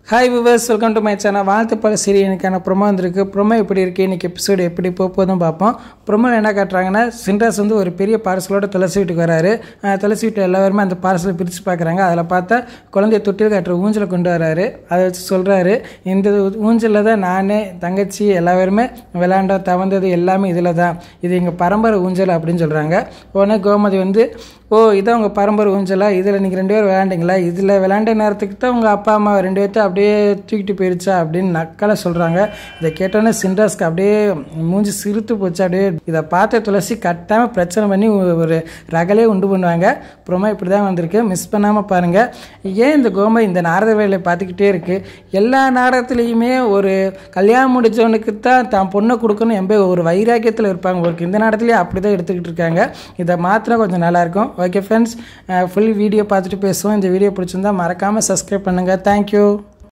hi viewers welcome to my channel வாழ்த்து பல சீரியனுக்கான promo வந்திருக்கு ப்ரொமோ எப்படி இருக்குது இன்றைக்கி எபிசோடு எப்படி போக போதும் பார்ப்போம் ப்ரொமோ என்ன காட்டுறாங்கன்னா சின்ராஸ் வந்து ஒரு பெரிய பார்சலோட துளசி வீட்டுக்கு வராரு அஹ் துளசி வீட்டில் எல்லாருமே அந்த பார்சலை பிரித்து பார்க்குறாங்க அதில் பார்த்தா குழந்தைய தொட்டில் காட்டுற ஊஞ்சலை கொண்டு வராரு அதை வச்சு சொல்கிறாரு இந்த ஊஞ்சலில் தான் நான் தங்கச்சி எல்லாருமே விளையாண்டோம் தவந்தது எல்லாமே இதில் தான் இது எங்கள் பரம்பரை ஊஞ்சல் அப்படின்னு சொல்கிறாங்க உடனே கோமதி வந்து ஓ இதான் உங்கள் பரம்பரை ஊஞ்சலா இதில் நீங்கள் ரெண்டு பேரும் விளையாண்டிங்களா இதில் விளையாண்ட நேரத்துக்கு தான் உங்கள் அப்பா அம்மா ரெண்டு பேர்த்த அப்படியே தூக்கிட்டு போயிருச்சா அப்படின்னு நக்கலை சொல்கிறாங்க இதை கேட்டோன்னே சின்ராஸ்க்கு அப்படியே மூஞ்சி சிரித்து போச்சு அப்படியே இதை பார்த்த துளசி கட்டாமல் பிரச்சனை பண்ணி ஒரு ரகலே உண்டு பண்ணுவாங்க அப்புறமா இப்படி தான் வந்திருக்கு மிஸ் பண்ணாமல் பாருங்கள் ஏன் இந்த கோமை இந்த நாரத வேலையை பார்த்துக்கிட்டே இருக்குது எல்லா நாடகத்துலேயுமே ஒரு கல்யாணம் முடிச்சவனுக்கு தான் தான் பொண்ணை கொடுக்கணும் எம்ப ஒரு வைராக்கியத்தில் இருப்பாங்க ஒரு இந்த நாடகத்துலேயே அப்படி தான் எடுத்துக்கிட்டு இருக்காங்க இதை மாத்திரம் கொஞ்சம் நல்லாயிருக்கும் ஓகே ஃப்ரெண்ட்ஸ் ஃபுல் வீடியோ பார்த்துட்டு பேசுவோம் இந்த வீடியோ பிடிச்சிருந்தா மறக்காமல் சப்ஸ்கிரைப் பண்ணுங்கள் தேங்க்யூ